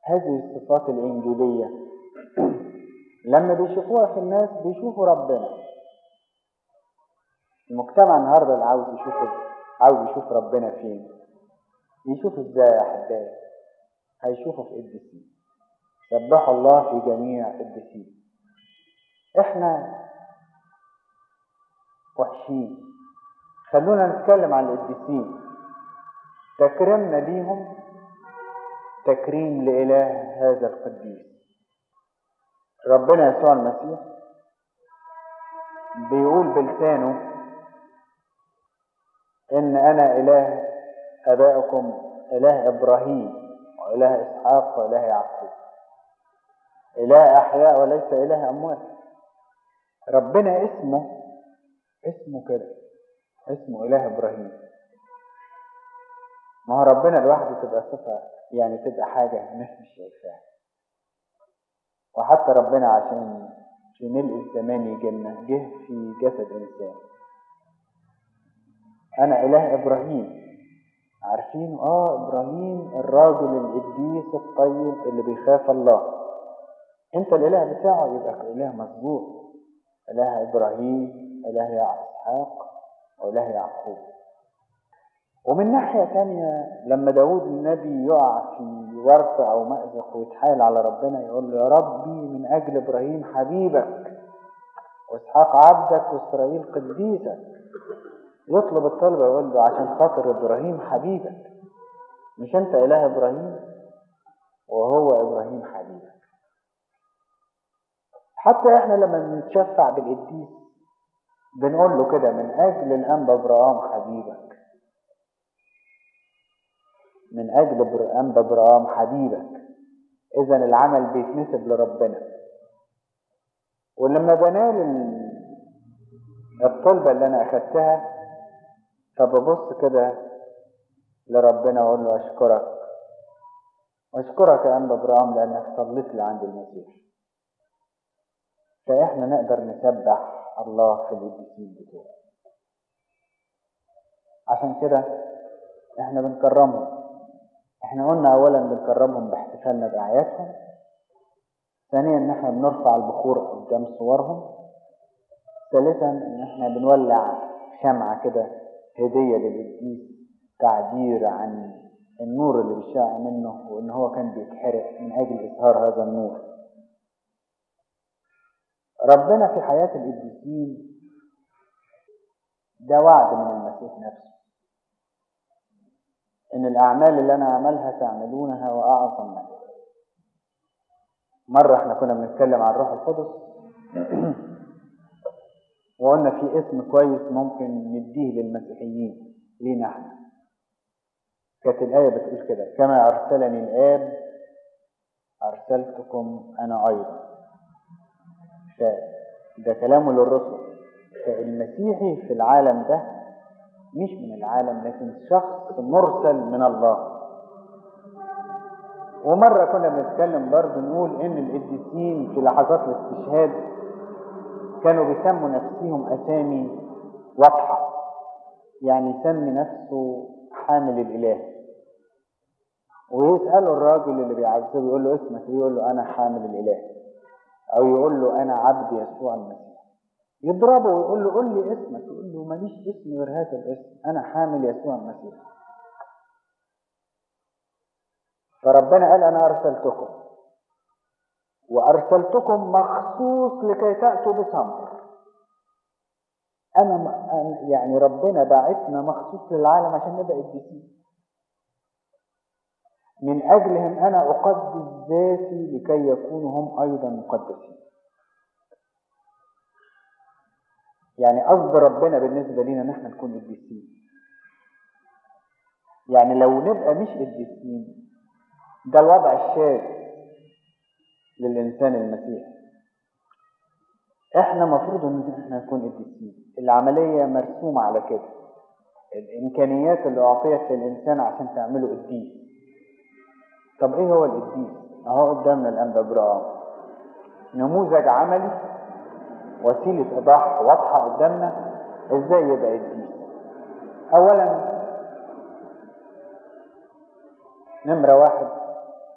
هذه الصفات الإنجيلية لما بيشوفوها في الناس بيشوفوا ربنا المجتمع النهارده اللي عاوز يشوف عاوز يشوف ربنا فين يشوف ازاي يا احبائي هيشوفه في قديسين سبحوا الله في جميع قديسين احنا وحشين خلونا نتكلم عن القديسين تكرمنا ليهم تكريم لإله هذا القديس ربنا يسوع المسيح بيقول بلسانه إن أنا إله آبائكم إله إبراهيم وإله إسحاق وإله يعقوب إله أحياء وليس إله أموات ربنا اسمه اسمه كده اسمه إله إبراهيم ما هو ربنا لوحده تبقى صفة يعني تبقى حاجة الناس مش شايفاها وحتى ربنا عشان في ملء الزمان يجينا جه في جسد إنسان أنا إله إبراهيم عارفين آه إبراهيم الراجل القديس الطيب اللي بيخاف الله أنت الإله بتاعه يبقى إله مظبوط إله إبراهيم إله إسحاق وإله يعقوب ومن ناحية تانية لما داود النبي يقع في ورطة أو مأزق ويتحايل على ربنا يقول له يا ربي من أجل إبراهيم حبيبك وإسحاق عبدك وإسرائيل قديسك يطلب الطلب يقول له عشان خاطر إبراهيم حبيبك مش أنت إله إبراهيم وهو إبراهيم حبيبك حتى إحنا لما بنتشفع بالقديس بنقول له كده من أجل الأنبا إبراهيم حبيبك من أجل أنبا إبراهيم حبيبك إذا العمل بيتنسب لربنا ولما بنال الطلبة اللي أنا أخدتها فببص كده لربنا وأقول له أشكرك أشكرك يا أنبا إبراهيم لأنك صليت لي عند المسيح فإحنا نقدر نسبح الله في القديسين بتوعه عشان كده إحنا بنكرمهم احنا قلنا اولا بنكرمهم باحتفالنا باعيادهم ثانيا ان احنا بنرفع البخور قدام صورهم ثالثا ان احنا بنولع شمعة كده هدية للقديس تعبير عن النور اللي بيشع منه وان هو كان بيتحرق من اجل اظهار هذا النور ربنا في حياة القديسين ده وعد من المسيح نفسه ان الاعمال اللي انا اعملها تعملونها واعظم منها مرة احنا كنا بنتكلم عن الروح القدس وقلنا في اسم كويس ممكن نديه للمسيحيين لينا احنا كانت الآية بتقول كده كما أرسلني الآب أرسلتكم أنا أيضا ده كلامه للرسل فالمسيحي في العالم ده مش من العالم لكن شخص مرسل من الله ومرة كنا بنتكلم برضه نقول إن القديسين في لحظات الاستشهاد كانوا بيسموا نفسهم أسامي واضحة يعني يسمي نفسه حامل الإله ويسألوا الراجل اللي بيعذبه يقول له اسمك ايه يقول له أنا حامل الإله أو يقول له أنا عبد يسوع المسيح يضربه ويقول له قول لي اسمك يقول له ماليش اسم غير هذا الاسم أنا حامل يسوع المسيح فربنا قال أنا أرسلتكم وأرسلتكم مخصوص لكي تأتوا بثمر أنا يعني ربنا باعتنا مخصوص للعالم عشان نبقى قديسين من أجلهم أنا أقدس ذاتي لكي يكونوا هم أيضا مقدسين يعني قصد ربنا بالنسبة لنا نحن نكون قديسين يعني لو نبقى مش قديسين ده الوضع الشاذ للإنسان المسيحي احنا مفروض ان احنا نكون قديسين العملية مرسومة على كده الامكانيات اللي اعطيت للانسان عشان تعمله قديس طب ايه هو القديس اهو قدامنا الانبا ابراهيم نموذج عملي وسيلة ايضاح واضحة قدامنا ازاي يبقى قديس اولا نمرة واحد